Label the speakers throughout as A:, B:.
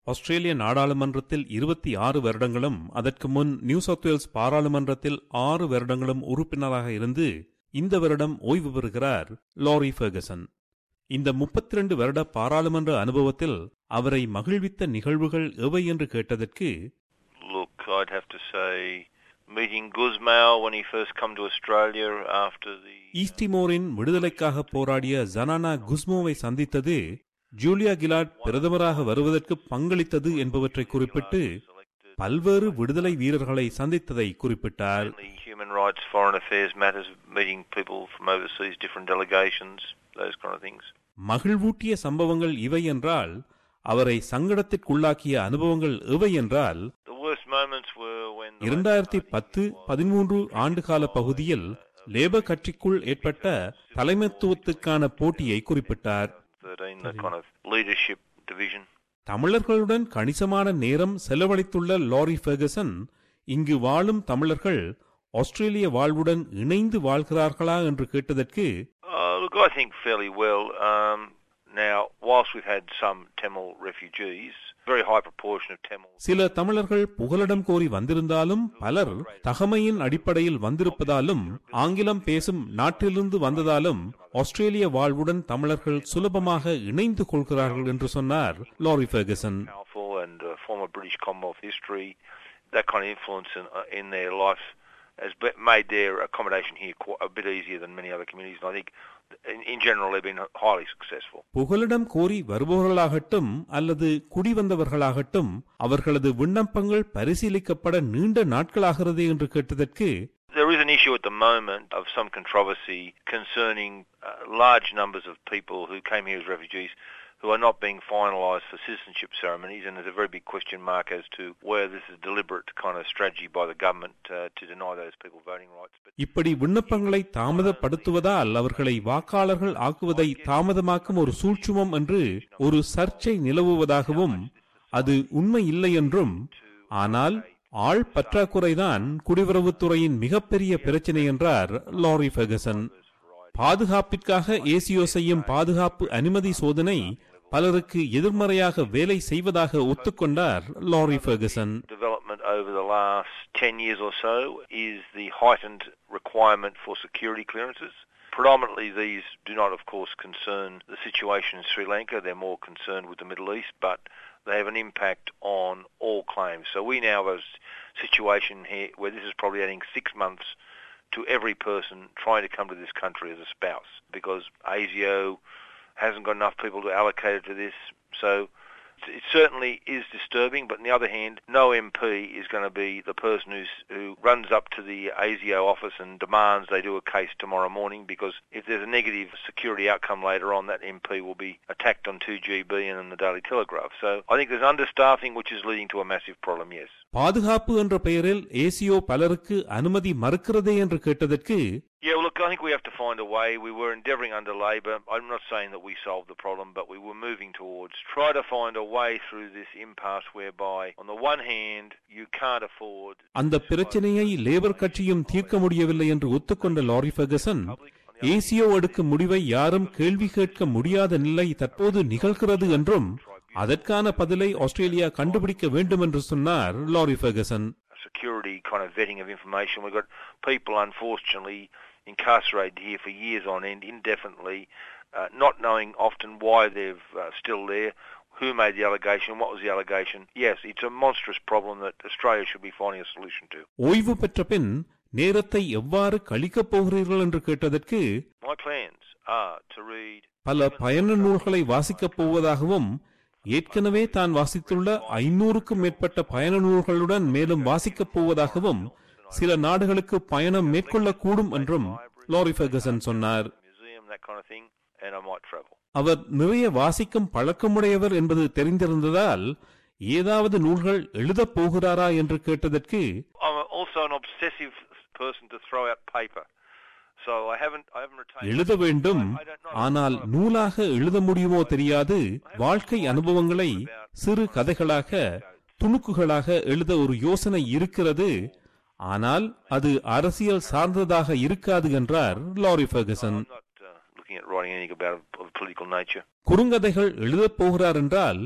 A: ஆஸ்திரேலிய நாடாளுமன்றத்தில் இருபத்தி ஆறு வருடங்களும் அதற்கு முன் நியூ சவுத் வேல்ஸ் பாராளுமன்றத்தில் ஆறு வருடங்களும் உறுப்பினராக இருந்து இந்த வருடம் ஓய்வு பெறுகிறார் லாரி ஃபெர்கசன் இந்த முப்பத்தி ரெண்டு வருட பாராளுமன்ற அனுபவத்தில் அவரை மகிழ்வித்த நிகழ்வுகள் எவை என்று கேட்டதற்கு
B: Look, I'd have to say meeting Guzmao when he first come to Australia after the
A: ஈஸ்டிமோரின் விடுதலைக்காக போராடிய ஜனானா குஸ்மோவை சந்தித்தது ஜூலியா கிலாட் பிரதமராக வருவதற்கு பங்களித்தது என்பவற்றை குறிப்பிட்டு பல்வேறு விடுதலை வீரர்களை சந்தித்ததை குறிப்பிட்டார்
B: Mainly human rights, foreign affairs matters, meeting people from overseas, different delegations, those kind of things.
A: மகிழ்வூட்டிய சம்பவங்கள் இவை என்றால் அவரை சங்கடத்திற்குள்ளாக்கிய அனுபவங்கள் எவை என்றால்
B: The worst moments were when the
A: இரண்டாயிரத்தி பத்து பதிமூன்று ஆண்டுகால பகுதியில் லேபர் கட்சிக்குள் ஏற்பட்ட தலைமைத்துவத்துக்கான போட்டியை குறிப்பிட்டார்
B: 13, the kind of leadership division.
A: தமிழர்களுடன் கணிசமான நேரம் செலவழித்துள்ள லாரி ஃபெர்கசன் இங்கு வாழும் தமிழர்கள் ஆஸ்திரேலிய வாழ்வுடன் இணைந்து வாழ்கிறார்களா என்று கேட்டதற்கு
B: Uh, look, I think fairly well. Um, now, whilst we've had some Tamil refugees, very high proportion of Tamils.
A: சில தமிழர்கள் புகலிடம் கோரி வந்திருந்தாலும் பலர் தகமையின் அடிப்படையில் வந்திருப்பதாலும் ஆங்கிலம் பேசும் நாட்டிலிருந்து வந்ததாலும் ஆஸ்திரேலிய வாழ்வுடன் தமிழர்கள் சுலபமாக இணைந்து கொள்கிறார்கள் என்று சொன்னார் Larry Ferguson
B: powerful and uh, former British Commonwealth history, that kind of influence in, uh, in their life has be- made their accommodation here qu- a bit easier than many other communities. And I think, in, in general, they've been highly successful.
A: புகலிடம் கோரி வருபவர்களாகட்டும் அல்லது குடிவந்தவர்களாகட்டும் அவர்களது விண்ணப்பங்கள் பரிசீலிக்கப்பட நீண்ட நாட்களாகிறது என்று கேட்டதற்கு
B: There is an issue at the moment of some controversy concerning uh, large numbers of people who came here as refugees who are not being finalised for citizenship ceremonies, and there's a very big question mark as to whether this is a deliberate kind of strategy by the government uh, to deny those people voting rights. But
A: இப்படி விண்ணப்பங்களை தாமதப்படுத்துவதால் அவர்களை வாக்காளர்கள் ஆக்குவதை தாமதமாக்கும் ஒரு சூழ்ச்சுமம் என்று ஒரு சர்ச்சை நிலவுவதாகவும் அது உண்மை இல்லை என்றும் ஆனால் ஆள் பற்றாக்குறைதான் குடிவரவுத்துறையின் மிகப்பெரிய பிரச்சினை என்றார் லாரி ஃபெர்கசன் பாதுகாப்பிற்காக ஏசியோ செய்யும் பாதுகாப்பு அனுமதி சோதனை பலருக்கு எதிர்மறையாக வேலை செய்வதாக ஒத்துக்கொண்டார் Larry Ferguson
B: development over the last 10 years or so is the heightened requirement for security clearances. Predominantly, these do not, of course, concern the situation in Sri Lanka. They're more concerned with the Middle East, but they have an impact on all claims. So we now have a s- situation here where this is probably adding six months to every person trying to come to this country as a spouse because ASIO hasn't got enough people to allocate it to this. So it certainly is disturbing, but on the other hand, no MP is going to be the person who's, who runs up to the ASIO office and demands they do a case tomorrow morning because if there's a negative security outcome later on, that MP will be attacked on 2GB and in the Daily Telegraph. So I think there's understaffing which is leading to a massive problem, yes.
A: பாதுகாப்பு என்ற பெயரில் ஏசியோ பலருக்கு அனுமதி மறுக்கிறதே என்று கேட்டதற்கு
B: Yeah, well, look, I think we have to find a way. We were endeavouring under Labor. I'm not saying that we solved the problem, but we were moving towards try to find a way through this impasse whereby, on the one hand, you can't afford
A: அந்த பிரச்சனையை labour கட்சியும் தீர்க்க முடியவில்லை என்று ஒத்துக்கொண்ட lorry Ferguson ஏசியோ எடுக்கும் முடிவை யாரும் கேள்வி கேட்க முடியாத நிலை தற்போது நிகழ்கிறது என்றும் அதற்கான பதிலை ஆஸ்திரேலியா கண்டுபிடிக்க வேண்டும் என்று சொன்னார் Larry Ferguson
B: security kind of vetting of information. We've got people, unfortunately, incarcerated here for years on end, indefinitely, uh, not knowing often why they're uh, still there, who made the allegation, what was the allegation. Yes, it's a monstrous problem that Australia should be finding a solution to.
A: ஓய்வு பெற்ற பின் நேரத்தை எவ்வாறு கழிக்கப் போகிறீர்கள் என்று கேட்டதற்கு
B: My plans are to read
A: பல பயண நூல்களை வாசிக்கப் போவதாகவும் ஏற்கனவே தான் வாசித்துள்ள ஐநூறுக்கும் மேற்பட்ட பயண நூல்களுடன் மேலும் வாசிக்கப் போவதாகவும் சில நாடுகளுக்கு பயணம் மேற்கொள்ளக்கூடும் என்றும் லாரி ஃபெர்கசன் சொன்னார்
B: museum, that kind of thing, and I might travel.
A: அவர் நிறைய வாசிக்கும் பழக்கமுடையவர் என்பது தெரிந்திருந்ததால் ஏதாவது நூல்கள் எழுதப் போகிறாரா என்று கேட்டதற்கு
B: I'm also an obsessive person to throw out paper. So I haven't, I haven't retained...
A: எழுத வேண்டும்
B: I don't know.
A: ஆனால் நூலாக எழுத முடியுமோ தெரியாது வாழ்க்கை அனுபவங்களை சிறு கதைகளாக துணுக்குகளாக எழுத ஒரு யோசனை இருக்கிறது ஆனால் அது அரசியல் சார்ந்ததாக இருக்காது என்றார் Larry Ferguson
B: I'm not uh, looking at writing anything about of a political nature.
A: குறுங்கதைகள் எழுதப் போகிறார் என்றால்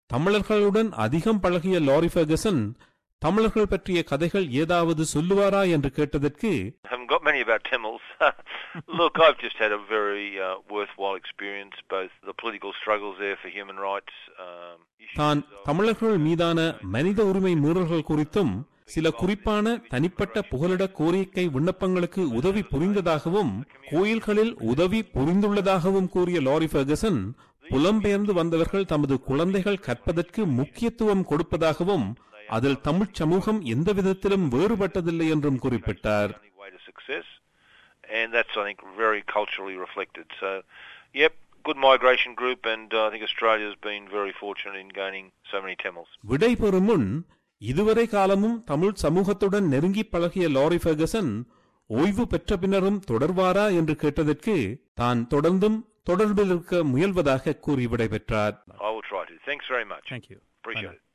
A: தமிழர்களுடன் அதிகம் பழகிய லாரி ஃபெர்கசன் தமிழர்கள் பற்றிய கதைகள் ஏதாவது சொல்லுவாரா என்று கேட்டதற்கு
B: haven't got many about Tamils. Look, I've just had a very uh, worthwhile experience, both the political struggles there for human rights. Um, issues
A: தான்
B: of-
A: தமிழர்கள் மீதான மனித உரிமை மீறல்கள் குறித்தும் சில குறிப்பான தனிப்பட்ட புகலிட கோரிக்கை விண்ணப்பங்களுக்கு உதவி புரிந்ததாகவும் கோயில்களில் உதவி புரிந்துள்ளதாகவும் கூறிய லாரி ஃபெர்கசன் புலம்பெயர்ந்து வந்தவர்கள் தமது குழந்தைகள் கற்பதற்கு முக்கியத்துவம் கொடுப்பதாகவும் அதில் தமிழ்ச் சமூகம் எந்த விதத்திலும் வேறுபட்டதில்லை என்றும் குறிப்பிட்டார்
B: only way to success, and that's I think very culturally reflected. So, yep, good migration group, and uh, I think Australia's been very fortunate in gaining so many Tamils.
A: விடை பெறும் முன் இதுவரை காலமும் தமிழ் சமூகத்துடன் நெருங்கி பழகிய லாரி ஃபெர்கசன் ஓய்வு பெற்ற பின்னரும் தொடர்வாரா என்று கேட்டதற்கு தான் தொடர்ந்தும் தொடர்பில் இருக்க முயல்வதாக கூறி விடைபெற்றார்
B: I will try to. Thanks very much.
A: Thank you
B: Appreciate it.